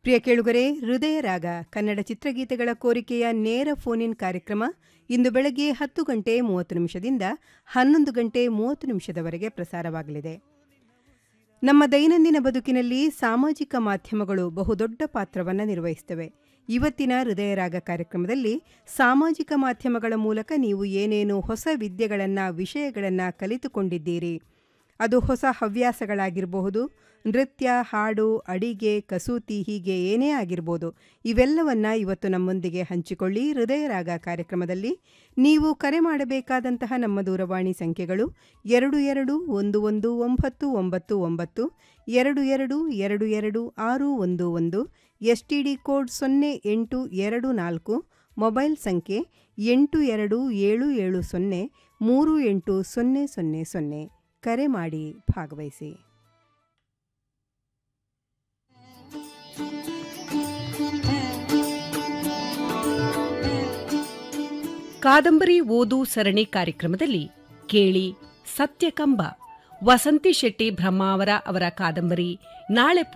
ಪ್ರಿಯ ಕೇಳುಗರೆ ಹೃದಯ ರಾಗ ಕನ್ನಡ ಚಿತ್ರಗೀತೆಗಳ ಕೋರಿಕೆಯ ನೇರ ಫೋನ್ ಇನ್ ಕಾರ್ಯಕ್ರಮ ಇಂದು ಬೆಳಗ್ಗೆ ಹತ್ತು ಗಂಟೆ ಮೂವತ್ತು ನಿಮಿಷದಿಂದ ಹನ್ನೊಂದು ಗಂಟೆ ಮೂವತ್ತು ನಿಮಿಷದವರೆಗೆ ಪ್ರಸಾರವಾಗಲಿದೆ ನಮ್ಮ ದೈನಂದಿನ ಬದುಕಿನಲ್ಲಿ ಸಾಮಾಜಿಕ ಮಾಧ್ಯಮಗಳು ಬಹುದೊಡ್ಡ ಪಾತ್ರವನ್ನು ನಿರ್ವಹಿಸುತ್ತವೆ ಇವತ್ತಿನ ಹೃದಯ ರಾಗ ಕಾರ್ಯಕ್ರಮದಲ್ಲಿ ಸಾಮಾಜಿಕ ಮಾಧ್ಯಮಗಳ ಮೂಲಕ ನೀವು ಏನೇನು ಹೊಸ ವಿದ್ಯೆಗಳನ್ನು ವಿಷಯಗಳನ್ನು ಕಲಿತುಕೊಂಡಿದ್ದೀರಿ ಅದು ಹೊಸ ಹವ್ಯಾಸಗಳಾಗಿರಬಹುದು ನೃತ್ಯ ಹಾಡು ಅಡಿಗೆ ಕಸೂತಿ ಹೀಗೆ ಏನೇ ಆಗಿರ್ಬೋದು ಇವೆಲ್ಲವನ್ನ ಇವತ್ತು ನಮ್ಮೊಂದಿಗೆ ಹಂಚಿಕೊಳ್ಳಿ ಹೃದಯ ರಾಗ ಕಾರ್ಯಕ್ರಮದಲ್ಲಿ ನೀವು ಕರೆ ಮಾಡಬೇಕಾದಂತಹ ನಮ್ಮ ದೂರವಾಣಿ ಸಂಖ್ಯೆಗಳು ಎರಡು ಎರಡು ಒಂದು ಒಂದು ಒಂಬತ್ತು ಒಂಬತ್ತು ಒಂಬತ್ತು ಎರಡು ಎರಡು ಎರಡು ಎರಡು ಆರು ಒಂದು ಒಂದು ಎಸ್ ಟಿ ಡಿ ಕೋಡ್ ಸೊನ್ನೆ ಎಂಟು ಎರಡು ನಾಲ್ಕು ಮೊಬೈಲ್ ಸಂಖ್ಯೆ ಎಂಟು ಎರಡು ಏಳು ಏಳು ಸೊನ್ನೆ ಮೂರು ಎಂಟು ಸೊನ್ನೆ ಸೊನ್ನೆ ಸೊನ್ನೆ ಕರೆ ಮಾಡಿ ಭಾಗವಹಿಸಿ ಕಾದಂಬರಿ ಓದು ಸರಣಿ ಕಾರ್ಯಕ್ರಮದಲ್ಲಿ ಕೇಳಿ ಸತ್ಯಕಂಬ ವಸಂತಿ ಶೆಟ್ಟಿ ಬ್ರಹ್ಮಾವರ ಅವರ ಕಾದಂಬರಿ ನಾಳೆ